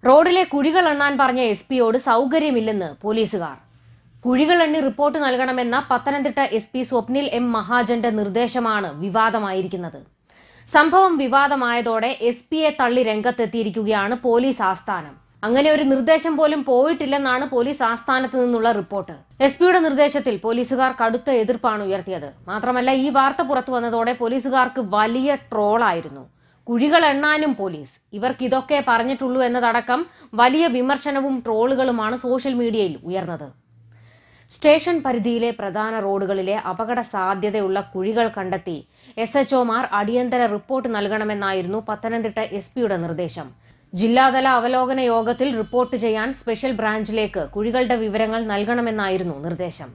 റോഡിലെ കുഴികൾ എണ്ണാൻ പറഞ്ഞ എസ് പിയോട് സൗകര്യമില്ലെന്ന് പോലീസുകാർ കുഴികൾ എണ്ണി റിപ്പോർട്ട് നൽകണമെന്ന Pathanamthitta S P Swapnil M മഹാജന്റെ നിർദ്ദേശമാണ് വിവാദമായിരിക്കുന്നത് സംഭവം വിവാദമായതോടെ എസ് പിയെ തള്ളി രംഗത്തെത്തിയിരിക്കുകയാണ് പോലീസ് ആസ്ഥാനം അങ്ങനെ ഒരു നിർദ്ദേശം പോലും പോയിട്ടില്ലെന്നാണ് പോലീസ് ആസ്ഥാനത്ത് നിന്നുള്ള റിപ്പോർട്ട് എസ് പിയുടെ നിർദ്ദേശത്തിൽ പോലീസുകാർ കടുത്ത എതിർപ്പാണ് ഉയർത്തിയത് മാത്രമല്ല ഈ വാർത്ത പുറത്തു വന്നതോടെ പോലീസുകാർക്ക് വലിയ ട്രോളായിരുന്നു കുഴികൾ എണ്ണാനും പോലീസ് ഇവർക്ക് ഇതൊക്കെ പറഞ്ഞിട്ടുള്ളൂ എന്നതടക്കം വലിയ വിമർശനവും ട്രോളുകളുമാണ് സോഷ്യൽ മീഡിയയിൽ ഉയർന്നത് സ്റ്റേഷൻ പരിധിയിലെ പ്രധാന റോഡുകളിലെ അപകട സാധ്യതയുള്ള കുഴികൾ കണ്ടെത്തി എസ് എച്ച്ഒമാർ അടിയന്തര റിപ്പോർട്ട് നൽകണമെന്നായിരുന്നു പത്തനംതിട്ട എസ് പിയുടെ നിർദ്ദേശം ജില്ലാതല അവലോകന യോഗത്തിൽ റിപ്പോർട്ട് ചെയ്യാൻ സ്പെഷ്യൽ ബ്രാഞ്ചിലേക്ക് കുഴികളുടെ വിവരങ്ങൾ നൽകണമെന്നായിരുന്നു നിർദ്ദേശം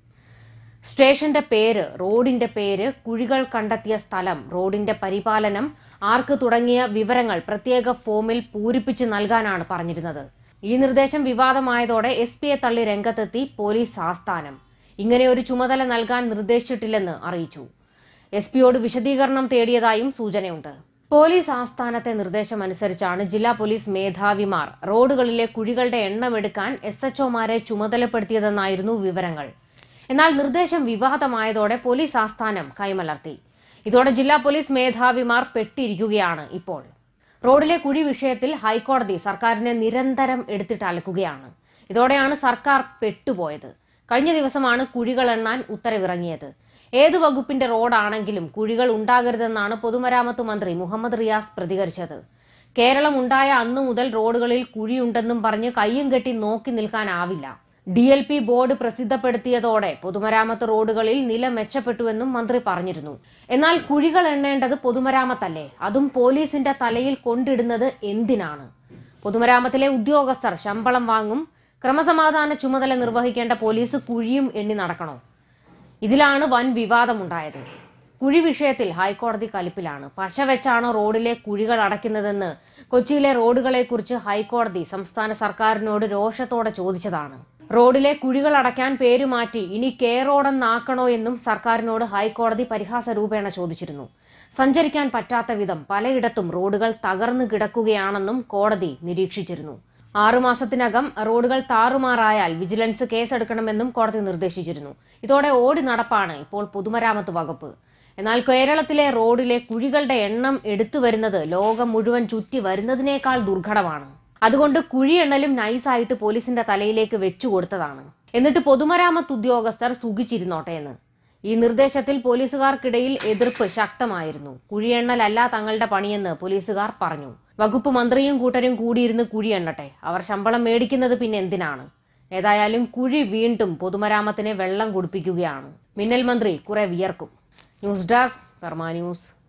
സ്റ്റേഷന്റെ പേര് റോഡിന്റെ പേര് കുഴികൾ കണ്ടെത്തിയ സ്ഥലം റോഡിന്റെ പരിപാലനം ആർക്ക് തുടങ്ങിയ വിവരങ്ങൾ പ്രത്യേക ഫോമിൽ പൂരിപ്പിച്ച് നൽകാനാണ് പറഞ്ഞിരുന്നത് ഈ നിർദ്ദേശം വിവാദമായതോടെ എസ് പിയെ തള്ളി രംഗത്തെത്തി പോലീസ് ആസ്ഥാനം ഇങ്ങനെ ഒരു ചുമതല നൽകാൻ നിർദ്ദേശിച്ചിട്ടില്ലെന്ന് അറിയിച്ചു എസ് പിയോട് വിശദീകരണം തേടിയതായും സൂചനയുണ്ട് പോലീസ് ആസ്ഥാനത്തെ നിർദ്ദേശമനുസരിച്ചാണ് ജില്ലാ പോലീസ് മേധാവിമാർ റോഡുകളിലെ കുഴികളുടെ എണ്ണമെടുക്കാൻ എസ് എച്ച്ഒമാരെ ചുമതലപ്പെടുത്തിയതെന്നായിരുന്നു വിവരങ്ങൾ എന്നാൽ നിർദ്ദേശം വിവാദമായതോടെ പോലീസ് ആസ്ഥാനം കൈമലർത്തി ഇതോടെ ജില്ലാ പോലീസ് മേധാവിമാർ പെട്ടിരിക്കുകയാണ് ഇപ്പോൾ റോഡിലെ കുഴി വിഷയത്തിൽ ഹൈക്കോടതി സർക്കാരിനെ നിരന്തരം എടുത്തിട്ട് അലക്കുകയാണ് ഇതോടെയാണ് സർക്കാർ പെട്ടുപോയത് കഴിഞ്ഞ ദിവസമാണ് കുഴികൾ എണ്ണാൻ ഉത്തരവിറങ്ങിയത് ഏത് വകുപ്പിന്റെ റോഡാണെങ്കിലും കുഴികൾ ഉണ്ടാകരുതെന്നാണ് പൊതുമരാമത്ത് മന്ത്രി മുഹമ്മദ് റിയാസ് പ്രതികരിച്ചത് കേരളം ഉണ്ടായ അന്നു മുതൽ റോഡുകളിൽ കുഴിയുണ്ടെന്നും പറഞ്ഞ് കയ്യും കെട്ടി നോക്കി നിൽക്കാനാവില്ല ഡി എൽ പി ബോർഡ് പ്രസിദ്ധപ്പെടുത്തിയതോടെ പൊതുമരാമത്ത് റോഡുകളിൽ നില മെച്ചപ്പെട്ടുവെന്നും മന്ത്രി പറഞ്ഞിരുന്നു എന്നാൽ കുഴികൾ എണ്ണേണ്ടത് പൊതുമരാമത്തല്ലേ അതും പോലീസിന്റെ തലയിൽ കൊണ്ടിടുന്നത് എന്തിനാണ് പൊതുമരാമത്തിലെ ഉദ്യോഗസ്ഥർ ശമ്പളം വാങ്ങും ക്രമസമാധാന ചുമതല നിർവഹിക്കേണ്ട പോലീസ് കുഴിയും എണ്ണി നടക്കണോ ഇതിലാണ് വൻ വിവാദമുണ്ടായത് കുഴി വിഷയത്തിൽ ഹൈക്കോടതി കലിപ്പിലാണ് പശ വെച്ചാണ് റോഡിലെ കുഴികൾ അടയ്ക്കുന്നതെന്ന് കൊച്ചിയിലെ റോഡുകളെക്കുറിച്ച് ഹൈക്കോടതി സംസ്ഥാന സർക്കാരിനോട് രോഷത്തോടെ ചോദിച്ചതാണ് റോഡിലെ കുഴികൾ അടയ്ക്കാൻ പേരുമാറ്റി ഇനി കെ റോഡെന്നാക്കണോ എന്നും സർക്കാരിനോട് ഹൈക്കോടതി പരിഹാസ രൂപേണ ചോദിച്ചിരുന്നു സഞ്ചരിക്കാൻ പറ്റാത്ത വിധം പലയിടത്തും റോഡുകൾ തകർന്നു കിടക്കുകയാണെന്നും കോടതി നിരീക്ഷിച്ചിരുന്നു ആറുമാസത്തിനകം റോഡുകൾ താറുമാറായാൽ വിജിലൻസ് കേസെടുക്കണമെന്നും കോടതി നിർദ്ദേശിച്ചിരുന്നു ഇതോടെ ഓടി നടപ്പാണ് ഇപ്പോൾ പൊതുമരാമത്ത് വകുപ്പ് എന്നാൽ കേരളത്തിലെ റോഡിലെ കുഴികളുടെ എണ്ണം എടുത്തു വരുന്നത് ലോകം മുഴുവൻ ചുറ്റി വരുന്നതിനേക്കാൾ ദുർഘടമാണ് അതുകൊണ്ട് കുഴി എണ്ണലും നൈസായിട്ട് പോലീസിന്റെ തലയിലേക്ക് വെച്ചു കൊടുത്തതാണ് എന്നിട്ട് പൊതുമരാമത്ത് ഉദ്യോഗസ്ഥർ സുഖിച്ചിരുന്നോട്ടെ എന്ന് ഈ നിർദ്ദേശത്തിൽ പോലീസുകാർക്കിടയിൽ എതിർപ്പ് ശക്തമായിരുന്നു കുഴിയെണ്ണലല്ല തങ്ങളുടെ പണിയെന്ന് പോലീസുകാർ പറഞ്ഞു വകുപ്പ് മന്ത്രിയും കൂട്ടരും കൂടിയിരുന്ന് കുഴി എണ്ണട്ടെ അവർ ശമ്പളം മേടിക്കുന്നത് പിന്നെ എന്തിനാണ് ഏതായാലും കുഴി വീണ്ടും പൊതുമരാമത്തിനെ വെള്ളം കുടിപ്പിക്കുകയാണ് മിന്നൽ മന്ത്രി കുറെ വിയർക്കും ന്യൂസ് ഡെസ്ക് കർമ്മ ന്യൂസ്